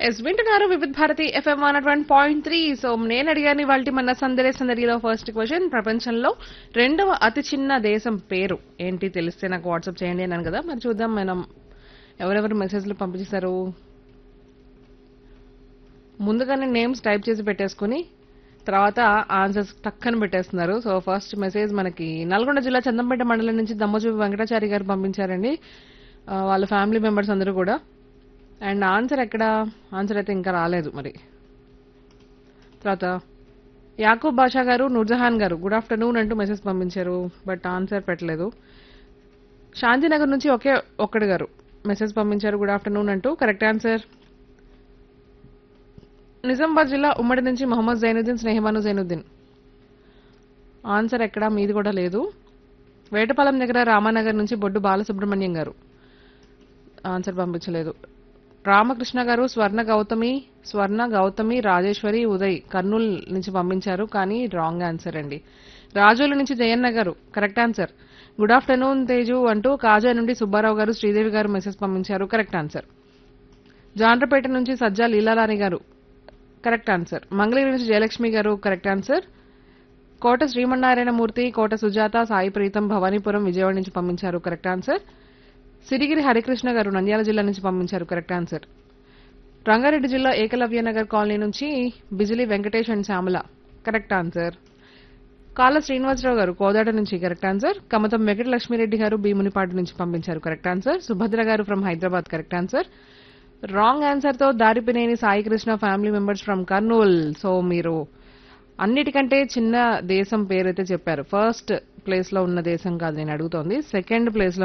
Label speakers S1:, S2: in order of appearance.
S1: yes వింటున్నారు Vividh Bharati FM one one point three so నేను అడిగాను ఇవాళ మన సందడి సందడిలో ఫస్ట్ క్వశ్చన్ ప్రపంచంలో రెండవ అతి చిన్న దేశం పేరు ఏంటి తెలిస్తే నాకు వాట్సాప్ చేయండి అన్నాను కదా మరి చూద్దాం మనం ఎవరెవరు మెసేజ్లు పంపించేశారు ముందుగానే నేమ్స్ టైప్ చేసి పెట్టేసుకుని తర్వాత ఆన్సర్స్ టక్కన పెట్టేస్తున్నారు సో ఫస్ట్ మెసేజ్ మనకి నల్గొండ జిల్లా చందంపేట మండలం నుంచి దమ్మచూపి వెంకటాచారి గారు పంపించారండి ఆ, వాళ్ళ ఫ్యామిలీ మెంబర్స్ అందరూ కూడా అండ్ ఆన్సర్ ఎక్కడ ఆన్సర్ అయితే ఇంకా రాలేదు మరి తర్వాత యాకూబ్ బాషా గారు నూర్జహాన్ గారు గుడ్ ఆఫ్టర్నూన్ అంటూ మెసేజ్ పంపించారు బట్ ఆన్సర్ పెట్టలేదు శాంతినగర్ నుంచి ఒకే ఒక్కడు గారు మెసేజ్ పంపించారు గుడ్ ఆఫ్టర్నూన్ అంటూ కరెక్ట్ ఆన్సర్ నిజామాబాద్ జిల్లా ఉమ్మడి నుంచి మొహమ్మద్ జైనుద్దీన్ స్నేహమాను జైనుద్దీన్ ఆన్సర్ ఎక్కడా మీది కూడా లేదు వేటపాలెం దగ్గర రామానగర్ నుంచి బొడ్డు బాలసుబ్రహ్మణ్యం గారు ఆన్సర్ పంపించలేదు రామకృష్ణ గారు స్వర్ణ గౌతమి స్వర్ణ గౌతమి రాజేశ్వరి ఉదయ్ కర్నూలు నుంచి పంపించారు కానీ రాంగ్ ఆన్సర్ అండి రాజోలు నుంచి Jayanna garu correct answer good afternoon Teju అంటూ కాజా నుండి సుబ్బారావు గారు శ్రీదేవి గారు మెసేజ్ పంపించారు కరెక్ట్ ఆన్సర్ జాండ్రపేట నుంచి సజ్జా లీలారాణి గారు కరెక్ట్ ఆన్సర్ మంగళగిరి నుంచి జయలక్ష్మి గారు కరెక్ట్ ఆన్సర్ కోట శ్రీమన్నారాయణ మూర్తి కోట సుజాత సాయి ప్రీతం భవానీపురం విజయవాడ నుంచి పంపించారు కరెక్ట్ ఆన్సర్ సిరిగిరి హరికృష్ణ గారు నంద్యాల జిల్లా నుంచి పంపించారు కరెక్ట్ ఆన్సర్ రంగారెడ్డి జిల్లా ఏకలవ్య నగర్ కాలనీ నుంచి Bijili Venkatesh and Shyamala correct answer Kalla Srinivasa Rao garu Kodad నుంచి కరెక్ట్ ఆన్సర్ కమతం వెంకట లక్ష్మీరెడ్డి గారు భీమునిపాటి నుంచి పంపించారు correct answer Subhadra garu from Hyderabad correct answer wrong answer తో Daripineni Sai Krishna family members from Kurnool so మీరు అన్నిటికంటే చిన్న దేశం పేరైతే చెప్పారు ఫస్ట్ ప్లేస్ లో ఉన్న దేశం కాదు నేను అడుగుతోంది సెకండ్ ప్లేస్ లో